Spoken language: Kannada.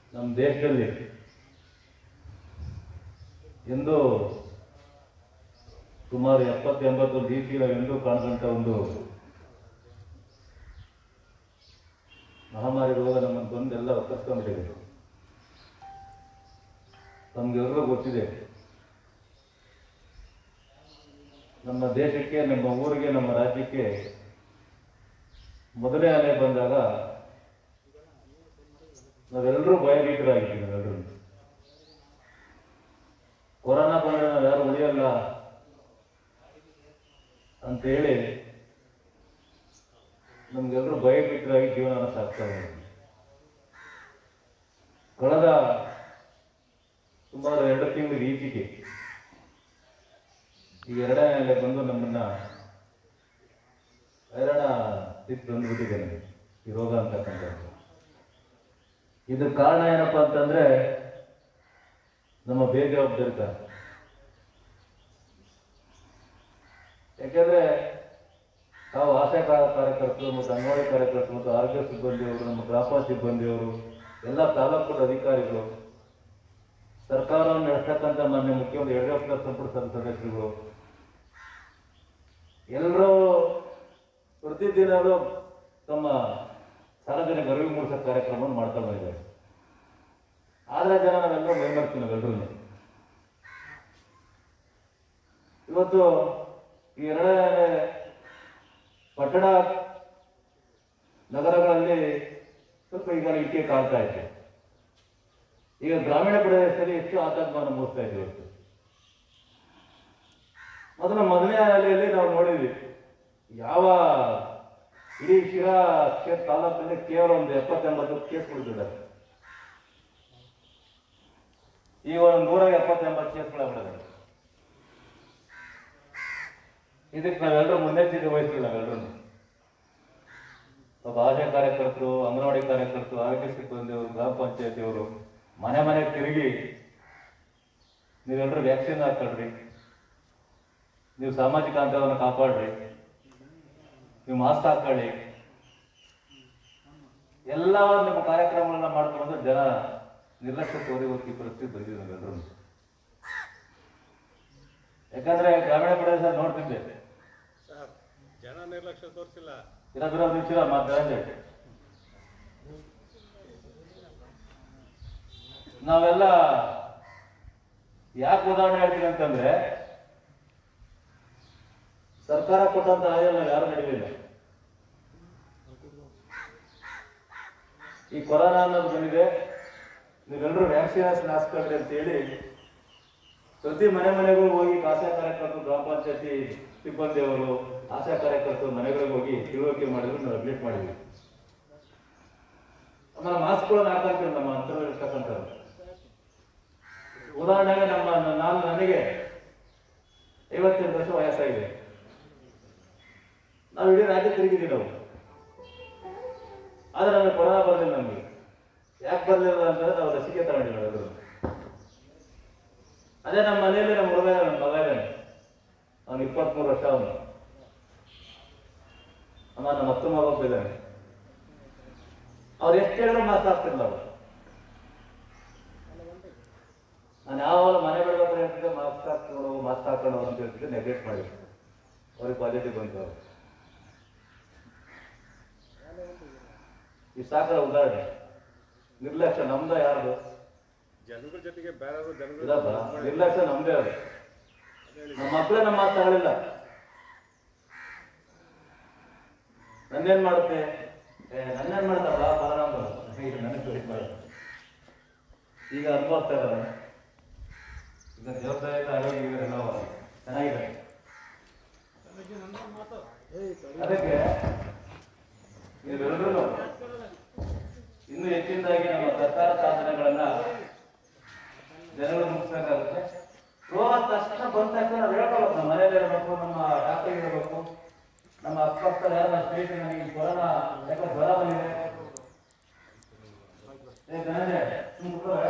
ನಮ್ಮ ದೇಶದಲ್ಲಿ ಎಂದು ಸುಮಾರು ಎಪ್ಪತ್ತು ಎಂಬತ್ತು ಡಿ ನಾವು ಎಂದೂ ಕಾಣದಂಥ ಒಂದು ಮಹಾಮಾರಿ ರೋಗ ನಮ್ಮನ್ನು ಬಂದು ಎಲ್ಲ ಒಕ್ಕರ್ಸ್ಕೊಂಡ್ಬಿಟ್ಟಿದೆ ತಮ್ಗೆಲ್ಲರೂ ಗೊತ್ತಿದೆ ನಮ್ಮ ದೇಶಕ್ಕೆ ನಮ್ಮ ಊರಿಗೆ ನಮ್ಮ ರಾಜ್ಯಕ್ಕೆ ಮೊದಲೇ ಅಲೆ ಬಂದಾಗ ನಾವೆಲ್ಲರೂ ಭಯಭೀತರಾಗಿದ್ದೀವಿ ನಾವೆಲ್ಲರೂ ಕೊರೋನಾ ಬಂದರೆ ನಾವು ಯಾರು ಉಳಿಯಲ್ಲ ಅಂತೇಳಿ ನಮ್ಗೆಲ್ಲರೂ ಭಯಭೀತರಾಗಿ ಜೀವನ ಸಾಕ್ತಾ ಇದ್ದೀವಿ ಕಳೆದ ಸುಮಾರು ಎರಡು ತಿಂಗಳು ಈಚೆಗೆ ಈ ಎರಡನೇ ಅಲೆ ಬಂದು ನಮ್ಮನ್ನ ಹೈರಾಣ ಸ್ಥಿತಿ ಬಂದ್ಬಿಟ್ಟಿದೆ ನಮಗೆ ಈ ರೋಗ ಅಂತಕ್ಕಂಥದ್ದು ಇದು ಕಾರಣ ಏನಪ್ಪ ಅಂತಂದ್ರೆ ನಮ್ಮ ಬೇಜವಾಬ್ದಾರಿತ ಯಾಕೆಂದ್ರೆ ನಾವು ಆಶಾ ಕಾ- ಕಾರ್ಯಕರ್ತರು ಮತ್ತು ಅಂಗನವಾಡಿ ಕಾರ್ಯಕರ್ತರು ಮತ್ತು ಆರೋಗ್ಯ ಸಿಬ್ಬಂದಿಯವರು ನಮ್ಮ ಗ್ರಾಮ ಸಿಬ್ಬಂದಿಯವರು ಎಲ್ಲ ತಾಲೂಕು ಅಧಿಕಾರಿಗಳು ಸರ್ಕಾರವನ್ನು ನಡೆಸ್ತಕ್ಕಂಥ ಮಾನ್ಯ ಮುಖ್ಯಮಂತ್ರಿ ಯಡಿಯೂರಪ್ಪ ಸಂಪುಟ ಸದ- ಸದಸ್ಯರುಗಳು ಎಲ್ಲರೂ ಪ್ರತಿದಿನವೂ ತಮ್ಮ ಸಾರ್ವಜನಿಕ ಅರಿವು ಮೂಡಿಸೋ ಕಾರ್ಯಕ್ರಮವನ್ನು ಮಾಡ್ತಾ ಬಂದಿದ್ದಾರೆ ಆದ್ರೆ ಜನ ನಾವೆಲ್ಲರೂ ಮೈಮರ್ತೀವಿ ನಾವೆಲ್ಲರೂ ಇವತ್ತು ಈ ಎರಡನೇ ಪಟ್ಟಣ ನಗರಗಳಲ್ಲಿ ಸ್ವಲ್ಪ ಈಗ ಇಟ್ಟಿಗೆ ಕಾಣ್ತಾ ಇದೆ ಈಗ ಗ್ರಾಮೀಣ ಪ್ರದೇಶದಲ್ಲಿ ಹೆಚ್ಚು ಆತಂಕವನ್ನು ಮೂಡಿಸ್ತಾ ಇದೆ ಇವತ್ತು ಮೊದಲ ಮೊದಲನೇ ಅಲೆಯಲ್ಲಿ ನಾವು ನೋಡಿದ್ವಿ ಯಾವ ಇಡೀ ಶಿರಾ ಕ್ಷೇತ್ರ ತಾಲೂಕಿನಲ್ಲಿ ಕೇವಲ ಒಂದು ಎಪ್ಪತ್ತೆಂಬತ್ತು ಕೇಸ್ ಕೊಡ್ತಿದ್ದಾರೆ ಈಗ ಒಂದು ನೂರ ಎಪ್ಪತ್ತೆಂಬತ್ತು ಕೇಸ್ಗಳಾಗ್ಬಿಟ್ಟಿದೆ ಇದಕ್ಕೆ ನಾವೆಲ್ಲರೂ ಮುನ್ನೆಚ್ಚರಿಕೆ ವಹಿಸ್ತೀವಿ ನಾವೆಲ್ಲರೂ ಒಬ್ಬ ಆಶಾ ಕಾರ್ಯಕರ್ತರು ಅಂಗನವಾಡಿ ಕಾರ್ಯಕರ್ತರು ಆರೋಗ್ಯ ಸಿಬ್ಬಂದಿಯವರು ಗ್ರಾಮ ಪಂಚಾಯತಿಯವರು ಮನೆ ಮನೆಗೆ ತಿರುಗಿ ನೀವೆಲ್ಲರೂ ವ್ಯಾಕ್ಸಿನ್ ಹಾಕೊಳ್ರಿ ನೀವು ಸಾಮಾಜಿಕ ಅಂತರವನ್ನು ಕಾಪಾಡ್ರಿ ನೀವು ಮಾಸ್ಕ್ ಹಾಕೊಳ್ಳಿ ಎಲ್ಲ ನಿಮ್ಮ ಕಾರ್ಯಕ್ರಮಗಳನ್ನ ಮಾಡ್ಕೊಂಡು ಜನ ನಿರ್ಲಕ್ಷ್ಯ ತೋರಿ ಹೋಗಿ ಪರಿಸ್ಥಿತಿ ಬಂದಿದೆ ನಾವೆಲ್ಲರೂ ಯಾಕಂದ್ರೆ ಗ್ರಾಮೀಣ ಪ್ರದೇಶ ನೋಡ್ತಿದ್ದೆ ಸರ್ ಜನ ನಿರ್ಲಕ್ಷ್ಯ ತೋರಿಸಿಲ್ಲ ಇರೋದ್ರ ನಿಮಿಷ ಮಾತಾಡಿ ನಾವೆಲ್ಲ ಯಾಕೆ ಉದಾಹರಣೆ ಹೇಳ್ತೀನಿ ಅಂತಂದ್ರೆ ಸರ್ಕಾರ ಕೊಟ್ಟಂತ ಆಯಲ್ ನಾವು ಯಾರು ನಡೀಲಿಲ್ಲ ಈ ಕೊರೋನಾ ಅನ್ನೋದು ಬಂದಿದೆ ನೀವೆಲ್ಲರೂ ವ್ಯಾಕ್ಸಿನೇಷನ್ ಹಾಸ್ಕೊಳ್ರಿ ಅಂತೇಳಿ ಪ್ರತಿ ಮನೆ ಮನೆಗೂ ಹೋಗಿ ಆಶಾ ಕಾರ್ಯಕರ್ತರು ಗ್ರಾಮ ಪಂಚಾಯತಿ ಸಿಬ್ಬಂದಿಯವರು ಆಶಾ ಕಾರ್ಯಕರ್ತರು ಮನೆಗಳಿಗೆ ಹೋಗಿ ತಿಳುವಳಿಕೆ ಮಾಡಿದ್ರು ನಾವು ಅಡ್ಮಿಟ್ ಮಾಡಿದ್ವಿ ಆಮೇಲೆ ಮಾಸ್ಕ್ಗಳನ್ನು ಹಾಕೊಂತೀವಿ ನಮ್ಮ ಅಂತರ ಇರ್ತಕ್ಕಂಥದ್ದು ಉದಾಹರಣೆಗೆ ನಮ್ಮ ನಾನು ನನಗೆ ಐವತ್ತೆಂಟು ವರ್ಷ ವಯಸ್ಸಾಗಿದೆ ನಾವು ಇಡೀ ರಾಜ್ಯ ತಿರುಗಿದ್ದೀವಿ ನಾವು ಆದ್ರೆ ನಮಗೆ ಕೊರೋನಾ ಬರಲಿಲ್ಲ ನಮಗೆ ಯಾಕೆ ಬರಲಿಲ್ಲ ಅಂತಂದ್ರೆ ನಾವು ಲಸಿಕೆ ತಗೊಂಡಿಲ್ಲ ನಾವೆಲ್ಲರೂ ಅದೇ ನಮ್ಮ ಮನೆಯಲ್ಲಿ ನಮ್ಮ ಹುಡುಗ ನನ್ನ ಮಗ ಇದ್ದಾನೆ ಅವನು ಇಪ್ಪತ್ಮೂರು ವರ್ಷ ಅವನು ಅಮ್ಮ ನಮ್ಮ ಅಕ್ಕ ಮಗ ಒಬ್ಬ ಇದ್ದಾನೆ ಅವ್ರು ಎಷ್ಟು ಹೇಳಿದ್ರು ಮಾತಾಡ್ತಿಲ್ಲ ಅವರು ನಾನು ಯಾವಾಗ ಮನೆ ಬಿಡ್ಬೇಕು ಹೇಳ್ತಿದ್ದೆ ಮಾಸ್ಕ್ ಹಾಕೊಂಡು ಮಾಸ್ಕ್ ಹಾಕೊಂಡು ಅಂತ ಹೇಳ್ತಿದ್ದೆ ನೆಗ್ಲೆಕ್ಟ್ ಮಾಡಿ ಅವ್ರಿಗೆ ಪಾಸಿಟಿವ್ ಬಂತು ಅವರು ಈ ಸಾಕರ ಉದಾಹರಣೆ ನಿರ್ಲಕ್ಷ್ಯ ನಮ್ದ ಯಾರ್ದು ಜನಗಳ ಜೊತೆಗೆ ಬೇರೆ ಜನಗಳ ಇದಪ್ಪ ನಿರ್ಲಕ್ಷ್ಯ ನಮ್ದೇ ಅದು ನಮ್ಮ ಮಕ್ಕಳೇ ನಮ್ಮ ಮಾತು ತಗೊಳ್ಳಿಲ್ಲ ನನ್ನೇನ್ ಮಾಡುತ್ತೆ ಏ ನನ್ನೇನ್ ಮಾಡ್ತಾರ ಪರನಾಮ ಈಗ ನನಗೆ ಟ್ವೀಟ್ ಮಾಡೋದು ಈಗ ಅನುಭವಿಸ್ತಾ ಇದ್ದಾರೆ ಈಗ ಜವಾಬ್ದಾರಿ ಆರೋಗ್ಯ ಇವರೆಲ್ಲ ಚೆನ್ನಾಗಿದೆ ಅದಕ್ಕೆ ನೀವೆಲ್ಲರೂ ಇನ್ನು ಹೆಚ್ಚಿನದಾಗಿ ನಮ್ಮ ಸರ್ಕಾರ ಸಾಧನೆಗಳನ್ನ ಜನಗಳು ಮುಗಿಸ್ಬೇಕಾಗುತ್ತೆ ರೋಗ ತಕ್ಷಣ ಬಂದ ತಕ್ಷಣ ನಾವು ಹೇಳ್ಕೊಬೇಕು ನಮ್ಮ ಮನೇಲಿ ಇರಬೇಕು ನಮ್ಮ ಡಾಕ್ಟರ್ ಇರಬೇಕು ನಮ್ಮ ಅಕ್ಕಪಕ್ಕ ಯಾರು ಸ್ಟೇಟ್ ನನಗೆ ಕೊರೋನಾ ಯಾಕೆ ಜ್ವರ ಬಂದಿದೆ ಏ ಧನಂಜಯ ಸುಮ್ನೆ ಕೂತ್ಕೊಳ್ಳೋ.